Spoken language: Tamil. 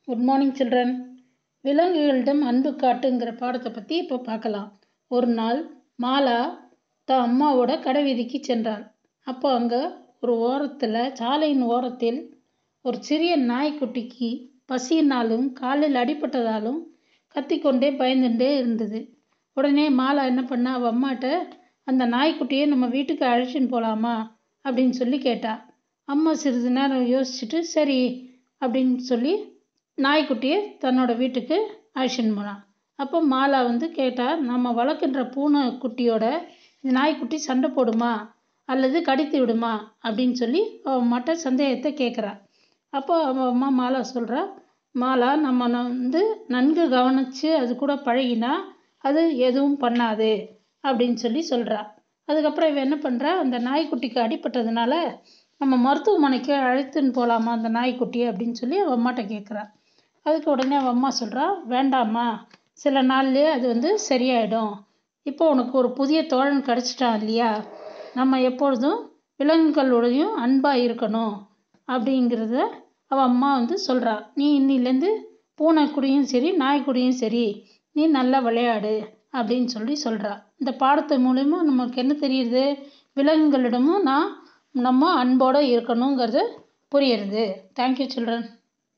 குட் மார்னிங் சில்ட்ரன் விலங்குகளிடம் அன்பு காட்டுங்கிற பாடத்தை பற்றி இப்போ பார்க்கலாம் ஒரு நாள் மாலா தான் அம்மாவோட கடை வீதிக்கு சென்றாள் அப்போ அங்கே ஒரு ஓரத்தில் சாலையின் ஓரத்தில் ஒரு சிறிய நாய்க்குட்டிக்கு பசியினாலும் காலில் அடிபட்டதாலும் கத்திக்கொண்டே பயந்துட்டே இருந்தது உடனே மாலா என்ன பண்ணா அவள் அம்மாட்ட அந்த நாய்க்குட்டியை நம்ம வீட்டுக்கு அழைச்சின்னு போகலாமா அப்படின்னு சொல்லி கேட்டா அம்மா சிறிது நேரம் யோசிச்சுட்டு சரி அப்படின்னு சொல்லி நாய்க்குட்டியை தன்னோட வீட்டுக்கு அழைச்சின்னு போனான் அப்போ மாலா வந்து கேட்டா நம்ம வளர்க்கின்ற பூனை குட்டியோட இந்த நாய்க்குட்டி சண்டை போடுமா அல்லது கடித்து விடுமா அப்படின்னு சொல்லி அவள் அம்மாட்ட சந்தேகத்தை கேட்குறா அப்போ அவள் அம்மா மாலா சொல்கிறா மாலா நம்ம வந்து நன்கு கவனித்து அது கூட பழகினா அது எதுவும் பண்ணாது அப்படின்னு சொல்லி சொல்கிறா அதுக்கப்புறம் இவன் என்ன பண்ணுறா அந்த நாய்க்குட்டிக்கு அடிபட்டதுனால நம்ம மருத்துவமனைக்கு அழைத்துன்னு போகலாமா அந்த நாய்க்குட்டியை அப்படின்னு சொல்லி அவள் அம்மாட்ட கேட்குறா அதுக்கு உடனே அவள் அம்மா சொல்கிறா வேண்டாம்மா சில நாள்லேயே அது வந்து சரியாயிடும் இப்போ உனக்கு ஒரு புதிய தோழன் கிடச்சிட்டான் இல்லையா நம்ம எப்பொழுதும் விலங்குகளோடையும் அன்பாக இருக்கணும் அப்படிங்கிறத அவள் அம்மா வந்து சொல்கிறா நீ இன்னிலேருந்து பூனை கூடயும் சரி நாய் கூடயும் சரி நீ நல்லா விளையாடு அப்படின்னு சொல்லி சொல்கிறா இந்த பாடத்து மூலிமா நமக்கு என்ன தெரியுது விலங்குகளிடமும் நான் நம்ம அன்போடு இருக்கணுங்கிறது புரியுறது தேங்க்யூ சில்ட்ரன்